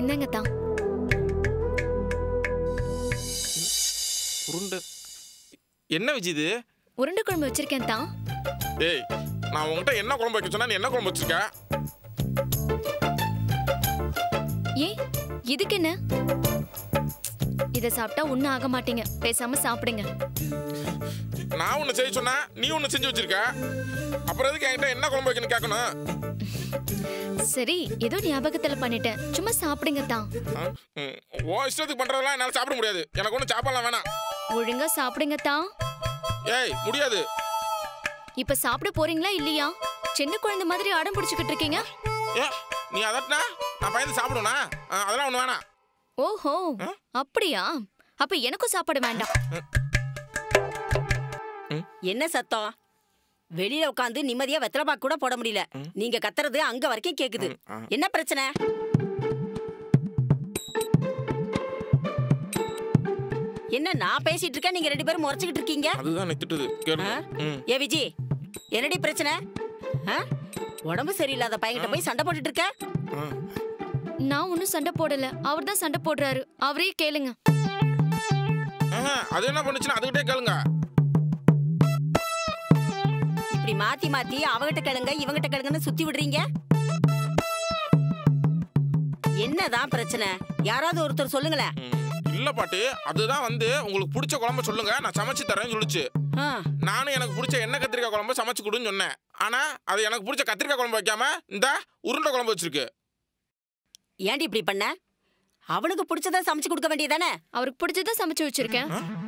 இந்தாங்க தான் உருண்டை என்ன விஜி இது உருண்டை குழம்பு வச்சிருக்கேன் தான் ஏய் நான் உங்ககிட்ட என்ன குழம்பு வைக்க சொன்னா நீ என்ன குழம்பு வச்சிருக்க ஏன் இதுக்கு என்ன இத சாப்பிட்டா ஒண்ணும் ஆக மாட்டீங்க பேசாம சாப்பிடுங்க நான் ஒண்ணு செய்ய சொன்னா நீ ஒண்ணு செஞ்சு வச்சிருக்க அப்புறம் எதுக்கு என்கிட்ட என்ன குழம்பு வைக்கணும் கேட்கணும் சரி ஏதோ ஞாபகத்துல பண்ணிட்டேன் சும்மா சாப்பிடுங்க தான் ஆ? ம், உன் இஷ்டத்துக்கு பண்றதெல்லாம் என்னால சாப்பிட முடியாது எனக்கு ஒன்றும் சாப்பாடுலாம் வேணாம் ஒழுங்கா சாப்பிடுங்க தான் ஏய் முடியாது இப்ப சாப்பிட போறீங்களா இல்லையா சின்ன குழந்தை மாதிரி அடம் பிடிச்சுக்கிட்டு இருக்கீங்க ஏ நீ அதட்டினா நான் பயந்து சாப்பிடுவேனா ஆ, அதெல்லாம் ஒண்ணு வேணாம் ஓஹோ அப்படியா அப்ப எனக்கும் சாப்பாடு வேண்டாம் என்ன சத்தம் வெளியில உட்காந்து நிம்மதியா வெத்தலை பாக்கு கூட போட முடியல நீங்க கத்துறது அங்க வரைக்கும் கேக்குது என்ன பிரச்சனை என்ன நான் பேசிட்டு இருக்கேன் நீங்க ரெண்டு பேரும் முறைச்சுக்கிட்டு இருக்கீங்க அதுதான் நீ திட்டுது கேளு ஆ? ம் ஏ விஜி என்னடி பிரச்சனை ஆ? உடம்பு சரியில்லாத பையன்கிட்ட போய் சண்டை போட்டுட்டு இருக்க ஆ. நான் ஒன்னும் சண்டை போடல அவர் தான் சண்டை போடுறாரு அவரே கேளுங்க ஆஹா, அது என்ன பண்ணுச்சுன்னா அதுகிட்டே கேளுங்க இப்படி மாத்தி மாத்தி அவகிட்ட கேளுங்க இவங்கிட்ட கேளுங்கன்னு சுத்தி விடுறீங்க என்னதான் பிரச்சனை யாராவது ஒருத்தர் சொல்லுங்களேன் ம், இல்ல பாட்டி அதுதான் வந்து உங்களுக்கு பிடிச்ச குழம்பு சொல்லுங்க நான் சமைச்சு தரேன்னு சொல்லுச்சு ஆ, நானும் எனக்கு பிடிச்ச எண்ணெய் கத்திரிக்காய் குழம்பு சமைச்சு கொடுன்னு சொன்னேன் ஆனா அது எனக்கு பிடிச்ச கத்திரிக்காய் குழம்பு வைக்காம இந்த உருண்டை குழம்பு வச்சிருக்கு ஏன்டி இப்படி பண்ண அவனுக்கு பிடிச்சத சமைச்சு கொடுக்க வேண்டியதானே அவருக்கு பிடிச்சதை சமைச்சு வச்சிருக்கேன் ஆ?